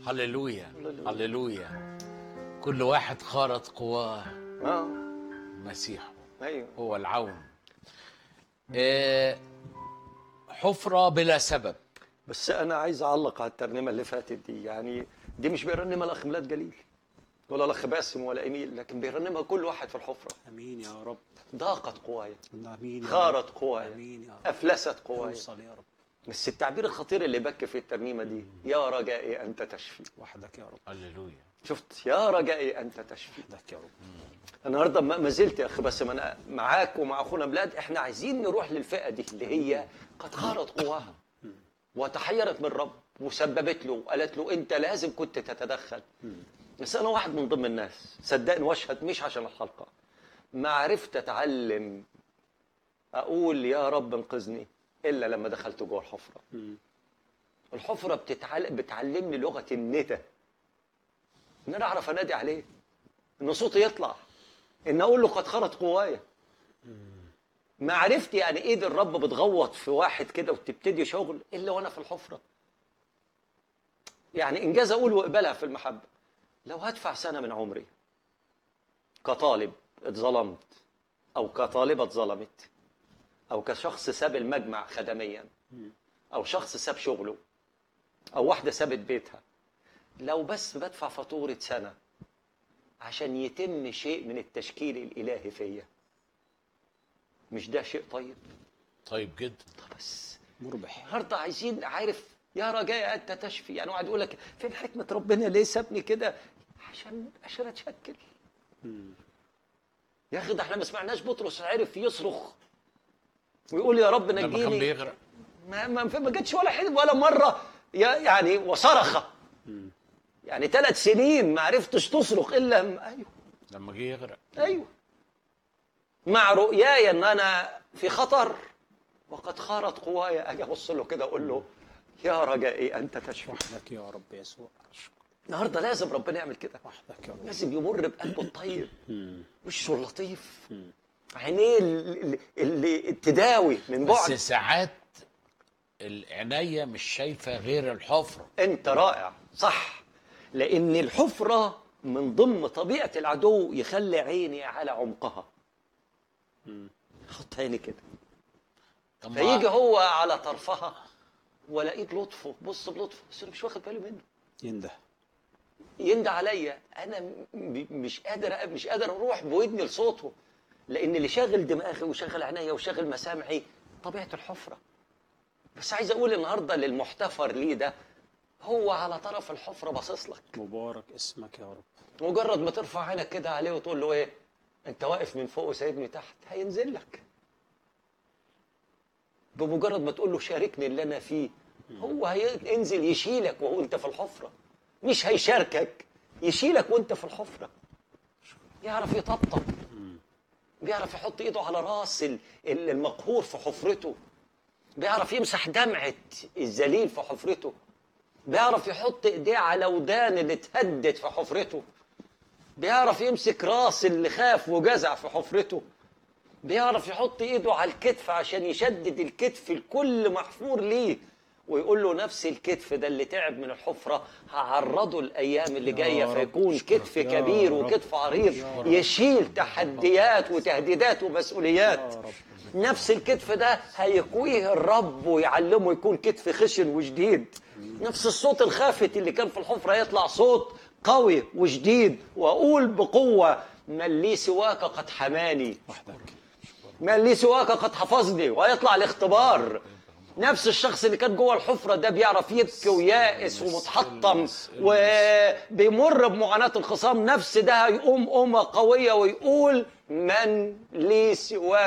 هللويا هللويا كل واحد خارط قواه اه مسيحه ايوه هو العون آه، حفرة بلا سبب بس انا عايز اعلق على الترنيمه اللي فاتت دي يعني دي مش بيرنمها الاخ ميلاد جليل ولا الاخ باسم ولا ايميل لكن بيرنمها كل واحد في الحفره امين يا رب ضاقت قواي امين يا خارت رب. قواي امين يا رب افلست قواي اوصل يا رب بس التعبير الخطير اللي بكى في الترنيمه دي يا رجائي انت تشفي وحدك يا رب هللويا شفت يا رجائي انت تشفي وحدك يا رب النهارده ما ما زلت يا اخي باسم انا معاك ومع اخونا بلاد احنا عايزين نروح للفئه دي اللي هي قد خارت قواها وتحيرت من الرب وسببت له وقالت له انت لازم كنت تتدخل بس انا واحد من ضمن الناس صدقني واشهد مش عشان الحلقه ما عرفت اتعلم اقول يا رب انقذني الا لما دخلت جوه الحفره الحفره بتتعلم بتعلمني لغه الندى ان انا اعرف انادي عليه ان صوتي يطلع ان اقول له قد خرت قوايا معرفتي يعني ايد الرب بتغوط في واحد كده وتبتدي شغل الا وانا في الحفره يعني انجاز اقول واقبلها في المحبه لو هدفع سنه من عمري كطالب اتظلمت او كطالبه اتظلمت او كشخص ساب المجمع خدميا او شخص ساب شغله او واحده سابت بيتها لو بس بدفع فاتوره سنه عشان يتم شيء من التشكيل الالهي فيا مش ده شيء طيب طيب جدا طب بس مربح النهارده عايزين عارف يا رجاء انت تشفي يعني واحد يقول لك فين حكمه ربنا ليه سابني كده عشان عشان اتشكل يا اخي ده احنا ما سمعناش بطرس عرف يصرخ ويقول يا رب لما كان نجيني بيغرق ما ما ما جاتش ولا حد ولا مره يا- يعني وصرخ يعني ثلاث سنين ما عرفتش تصرخ الا م- ايوه لما جه يغرق ايوه مع رؤياي ان انا في خطر وقد خارت قواي اجي ابص له كده اقول له يا رجائي انت تشفي وحدك يا رب يسوع النهارده لازم ربنا يعمل كده وحدك يا رب لازم يمر بقلبه الطيب وشه اللطيف عينيه اللي, اللي تداوي من بس بعد ساعات العناية مش شايفة غير الحفرة انت رائع صح لان الحفره من ضمن طبيعه العدو يخلي عيني على عمقها حط عيني كده طب ما- فيجي هو على طرفها والاقيه بلطفه بص بلطفه بس انا مش واخد بالي منه ينده يندى عليا انا م- م- مش قادر مش قادر اروح بودني لصوته لان اللي شاغل دماغي وشاغل عينيا وشاغل مسامعي طبيعه الحفره بس عايز اقول النهارده للمحتفر ليه ده هو على طرف الحفره باصص لك مبارك اسمك يا رب مجرد ما ترفع عينك كده عليه وتقول له ايه انت واقف من فوق وسايبني تحت هينزل لك بمجرد ما تقول له شاركني اللي انا فيه هو هينزل يشيلك وهو انت في الحفره مش هيشاركك يشيلك وانت في الحفره يعرف يطبطب بيعرف يحط ايده على راس ال- ال- المقهور في حفرته بيعرف يمسح دمعه الذليل في حفرته بيعرف يحط ايديه على ودان اللي اتهدت في حفرته بيعرف يمسك راس اللي خاف وجزع في حفرته بيعرف يحط ايده على الكتف عشان يشدد الكتف الكل محفور ليه ويقول له نفس الكتف ده اللي تعب من الحفرة هعرضه الأيام اللي يا جاية رب فيكون اشكرك. كتف يا كبير رب. وكتف عريض يا رب. يشيل تحديات وتهديدات ومسؤوليات يا رب. نفس الكتف ده هيقويه الرب ويعلمه يكون كتف خشن وجديد نفس الصوت الخافت اللي كان في الحفرة يطلع صوت قوي وجديد وأقول بقوة من لي سواك قد حماني وحدك من لي سواك قد حفظني وهيطلع الاختبار نفس الشخص اللي كان جوه الحفرة ده بيعرف يبكي ويائس ومتحطم وبيمر بمعاناة الخصام نفس ده هيقوم قومة قوية ويقول من لي سواك